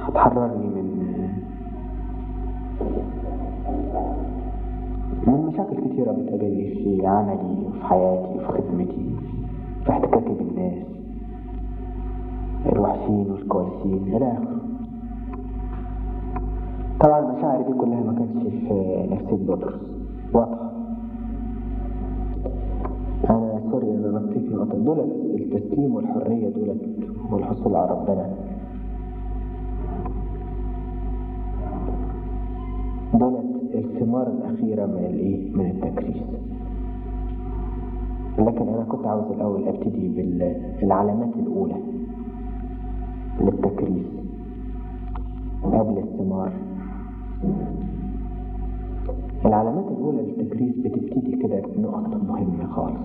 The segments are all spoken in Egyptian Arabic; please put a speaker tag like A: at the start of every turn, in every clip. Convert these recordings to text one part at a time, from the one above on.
A: هتحررني من من مشاكل كتيرة بتقابلني في عملي وفي حياتي وفي خدمتي في احتكاكي بالناس الوحشين والكويسين إلى آخره طبعا المشاعر دي كلها ما كانتش في نفسية بطرس واضحة أنا سوري أنا نطيت نقطة دول التسليم والحرية دول والحصول على ربنا دولت الثمار الأخيرة من الإيه؟ من التكريس لكن أنا كنت عاوز الأول أبتدي بالعلامات الأولى للتكريس قبل الثمار العلامات الأولى للتكريس بتبتدي كده بنقط مهمة خالص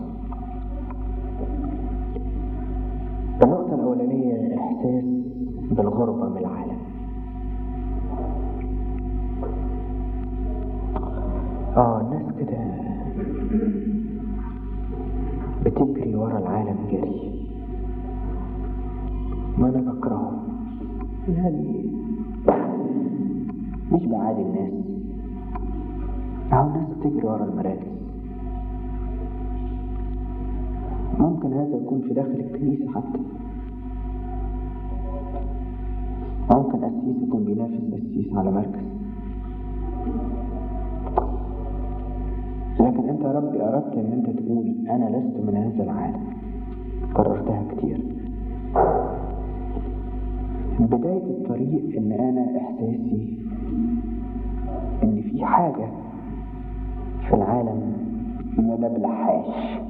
A: النقطة الأولانية إحساس بالغربة من العالم آه الناس كده بتجري ورا العالم جري ما أنا بكرهه يعني مش بعادي الناس أهو الناس بتجري ورا المراكز ممكن هذا يكون في داخل الكنيسة حتى ممكن قسيس يكون بينافس قسيس على مركز لكن انت يا ربي اردت ان انت تقول انا لست من هذا العالم كررتها كتير بداية الطريق ان انا احساسي ان في حاجة في العالم ما ببلعهاش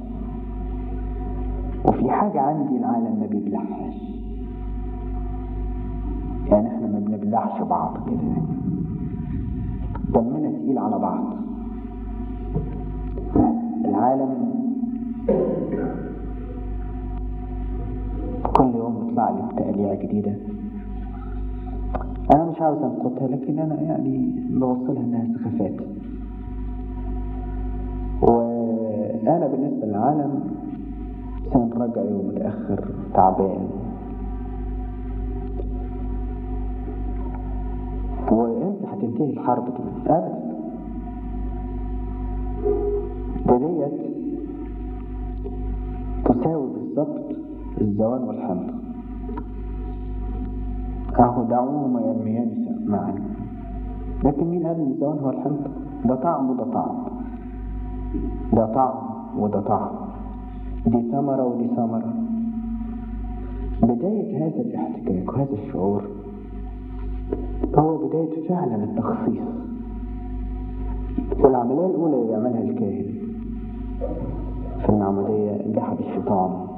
A: وفي حاجة عندي العالم ما بيبلعهاش يعني احنا ما بنبلعش بعض كده يعني دمنا تقيل على بعض العالم كل يوم بيطلع لي بتقليع جديدة أنا مش عاوز أنقطها لكن أنا يعني بوصلها إنها سخافات وأنا بالنسبة للعالم إنسان رجعي ومتأخر تعبان وإمتى هتنتهي الحرب دي؟ أبدا ديت تساوي بالظبط الزوان والحنطة أهو دعوهما يرميان معا لكن مين قال إن الزوان هو الحنطة؟ ده طعم وده طعم ده طعم وده طعم دي ثمرة ودي ثمرة بداية هذا الاحتكاك وهذا الشعور هو بداية فعلا التخصيص والعملية الأولى اللي بيعملها الكاهن في المعمودية جحد الشيطان